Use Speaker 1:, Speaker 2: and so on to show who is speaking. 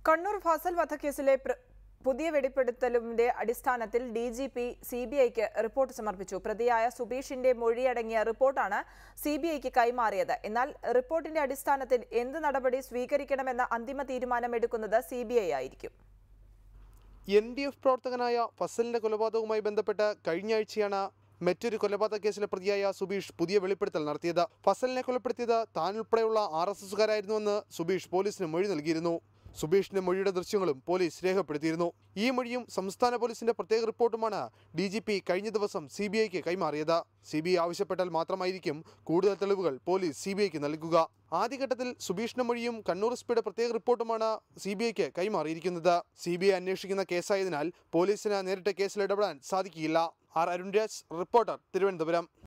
Speaker 1: കണ്ണൂർ ഫാസൽ വധക്കേസിലെ പ്ര- പുതിയ വെളിപ്പെടുത്തലിന്റെ അടിസ്ഥാനത്തിൽ D G P C B ഐക്ക് റിപ്പോർട്ട് സമർപ്പിച്ചു പ്രതിയായ സുബീഷിന്റെ മൊഴിയടങ്ങിയ റിപ്പോർട്ടാണ് സി ബി ഐക്ക് കൈമാറിയത് എന്നാൽ റിപ്പോർട്ടിന്റെ അടിസ്ഥാനത്തിൽ എന്ത് നടപടി സ്വീകരിക്കണമെന്ന അന്തിമ തീരുമാനം എടുക്കുന്നത് സി ബി ഐ ആയിരിക്കും
Speaker 2: എൻ ഡി എഫ് പ്രവർത്തകനായ ഫസലിന്റെ കൊലപാതകവുമായി ബന്ധപ്പെട്ട് കഴിഞ്ഞ ആഴ്ചയാണ് മറ്റൊരു കൊലപാതക കേസിലെ പ്രതിയായ സുബീഷ് പുതിയ വെളിപ്പെടുത്തൽ നടത്തിയത് ഫസലിനെ കൊലപ്പെടുത്തിയത് താൻ ഉൾപ്പെടെയുള്ള ആർ എസ് എസുകാരായിരുന്നുവെന്ന് സുബീഷ് പോലീസിന് മൊഴി നൽകിയിരുന്നു സുബീഷിന്റെ മൊഴിയുടെ ദൃശ്യങ്ങളും പോലീസ് രേഖപ്പെടുത്തിയിരുന്നു ഈ മൊഴിയും സംസ്ഥാന പോലീസിന്റെ പ്രത്യേക റിപ്പോർട്ടുമാണ് ഡി ജി പി കഴിഞ്ഞ ദിവസം സി ബി ഐക്ക് കൈമാറിയത് സി ബി ഐ ആവശ്യപ്പെട്ടാൽ മാത്രമായിരിക്കും കൂടുതൽ തെളിവുകൾ പോലീസ് സി ബി ഐക്ക് നൽകുക ആദ്യഘട്ടത്തിൽ സുബീഷിന്റെ മൊഴിയും കണ്ണൂർ എസ് പിയുടെ പ്രത്യേക റിപ്പോർട്ടുമാണ് സി ബി ഐക്ക് കൈമാറിയിരിക്കുന്നത് സി ബി ഐ അന്വേഷിക്കുന്ന കേസായതിനാൽ പോലീസിന് നേരിട്ട് കേസിൽ ഇടപെടാൻ സാധിക്കില്ല ആർ അരുൺരാജ് റിപ്പോർട്ടർ തിരുവനന്തപുരം